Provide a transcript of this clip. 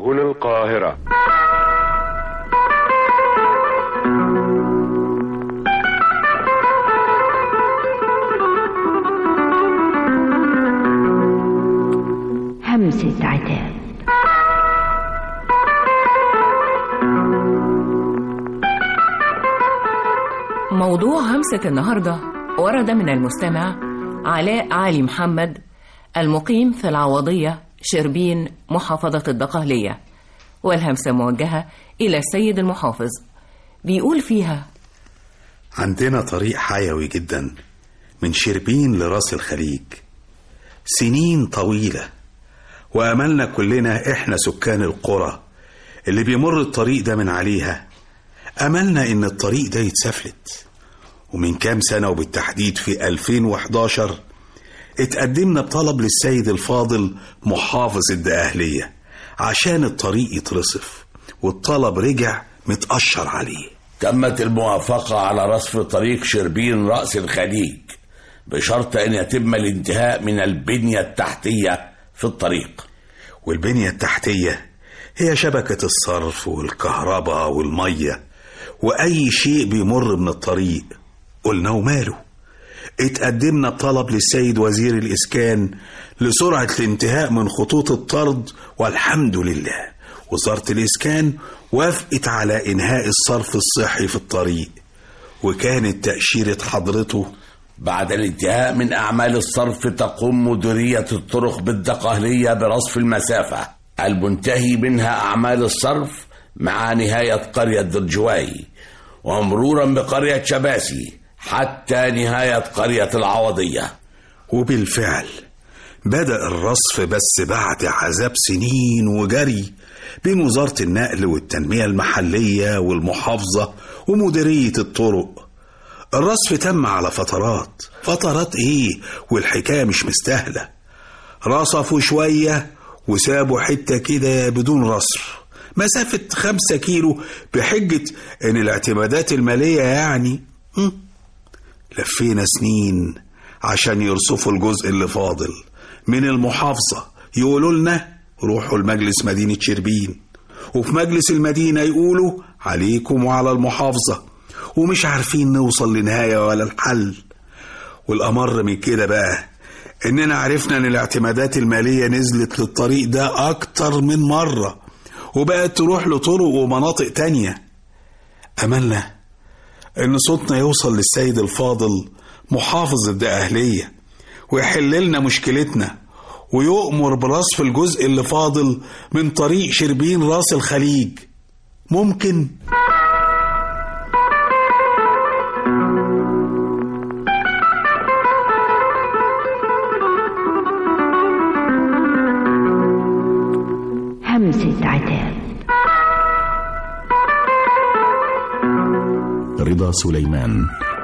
سبل القاهرة همسة عتاب موضوع همسة النهاردة ورد من المستمع علاء علي محمد المقيم في العوضية شربين محافظة الدقهلية والهمسة موجهة إلى السيد المحافظ بيقول فيها عندنا طريق حيوي جدا من شربين لراس الخليج سنين طويلة وأملنا كلنا إحنا سكان القرى اللي بيمر الطريق ده من عليها أملنا إن الطريق ده يتسفلت ومن كام سنة وبالتحديد في 2011 اتقدمنا بطلب للسيد الفاضل محافظ الدقهلية عشان الطريق يترصف والطلب رجع متأشر عليه تمت الموافقة على رصف طريق شربين رأس الخليج بشرط أن يتم الانتهاء من البنية التحتية في الطريق والبنية التحتية هي شبكة الصرف والكهرباء والمية وأي شيء بيمر من الطريق قلنا وماله اتقدمنا بطلب للسيد وزير الإسكان لسرعة الانتهاء من خطوط الطرد والحمد لله وزارة الإسكان وافقت على إنهاء الصرف الصحي في الطريق وكانت تأشيرة حضرته بعد الانتهاء من أعمال الصرف تقوم مديرية الطرق بالدقهلية برصف المسافة المنتهي منها أعمال الصرف مع نهاية قرية درجواي ومرورا بقرية شباسي حتى نهاية قرية العوضية وبالفعل بدأ الرصف بس بعد عذاب سنين وجري بين وزارة النقل والتنمية المحلية والمحافظة ومديرية الطرق الرصف تم على فترات فترات ايه والحكاية مش مستاهلة رصفوا شوية وسابوا حتة كده بدون رصف مسافة خمسة كيلو بحجة ان الاعتمادات المالية يعني هم. لفينا سنين عشان يرصفوا الجزء اللي فاضل من المحافظة يقولوا لنا روحوا لمجلس مدينة شربين وفي مجلس المدينة يقولوا عليكم وعلى المحافظة ومش عارفين نوصل لنهاية ولا الحل والأمر من كده بقى إننا عرفنا إن الاعتمادات المالية نزلت للطريق ده أكتر من مرة وبقت تروح لطرق ومناطق تانية أملنا إن صوتنا يوصل للسيد الفاضل محافظ الدقهلية ويحل لنا مشكلتنا ويؤمر برصف الجزء اللي فاضل من طريق شربين راس الخليج ممكن همسة عتاب رضا سليمان